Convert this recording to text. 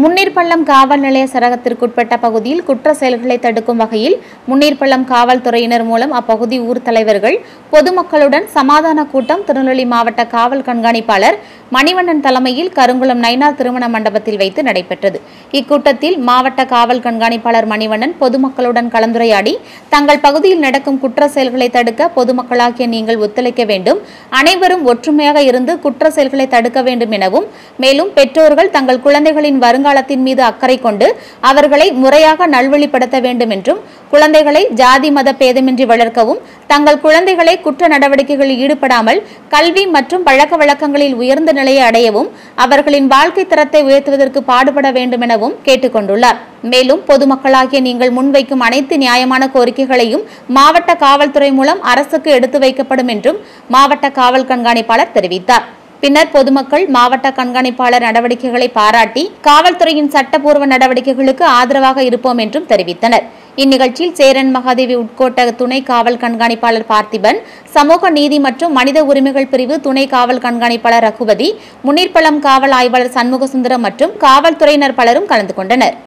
முன்னீர்பள்ளம் காவல் நிலைய சரகத்திற்குட்பட்ட பகுதியில் குற்ற செயல்களை தடுக்கும் வகையில் முன்னீர்பள்ளம் காவல்துறையினர் மூலம் அப்பகுதி ஊர் தலைவர்கள் பொதுமக்களுடன் சமாதான கூட்டம் திருநெல்வேலி மாவட்ட காவல் கண்காணிப்பாளர் மணிவண்ணன் தலைமையில் கருங்குளம் நைனார் திருமண மண்டபத்தில் வைத்து நடைபெற்றது இக்கூட்டத்தில் மாவட்ட காவல் கண்காணிப்பாளர் மணிவண்ணன் பொதுமக்களுடன் கலந்துரையாடி தங்கள் பகுதியில் நடக்கும் குற்ற செயல்களை தடுக்க பொதுமக்களாகிய நீங்கள் ஒத்துழைக்க வேண்டும் அனைவரும் ஒற்றுமையாக இருந்து குற்ற செயல்களை தடுக்க வேண்டும் எனவும் மேலும் பெற்றோர்கள் தங்கள் குழந்தைகளின் வருங்காலத்தின் மீது அக்கறை கொண்டு அவர்களை முறையாக நல்வழிப்படுத்த வேண்டும் என்றும் குழந்தைகளை ஜாதி மத பேதமின்றி வளர்க்கவும் தங்கள் குழந்தைகளை குற்ற நடவடிக்கைகளில் ஈடுபடாமல் கல்வி மற்றும் பழக்க வழக்கங்களில் உயர்ந்த நிலையை அடையவும் அவர்களின் வாழ்க்கை தரத்தை உயர்த்துவதற்கு பாடுபட வேண்டும் எனவும் கேட்டுக்கொண்டுள்ளார் மேலும் பொதுமக்களாகிய நீங்கள் முன்வைக்கும் அனைத்து நியாயமான கோரிக்கைகளையும் மாவட்ட காவல்துறை மூலம் அரசுக்கு எடுத்து வைக்கப்படும் என்றும் மாவட்ட காவல் கண்காணிப்பாளர் தெரிவித்தார் பின்னர் பொதுமக்கள் மாவட்ட கண்காணிப்பாளர் நடவடிக்கைகளை பாராட்டி காவல்துறையின் சட்டப்பூர்வ நடவடிக்கைகளுக்கு ஆதரவாக இருப்போம் என்றும் தெரிவித்தனர் இந்நிகழ்ச்சியில் சேரன் மகாதேவி உட்கோட்ட துணை காவல் கண்காணிப்பாளர் பார்த்திபன் சமூக நீதி மற்றும் மனித உரிமைகள் பிரிவு துணை காவல் கண்காணிப்பாளர் ரகுபதி முன்னீர்பள்ளம் காவல் ஆய்வாளர் சண்முகசுந்தரம் மற்றும் காவல்துறையினர் பலரும் கலந்து கொண்டனர்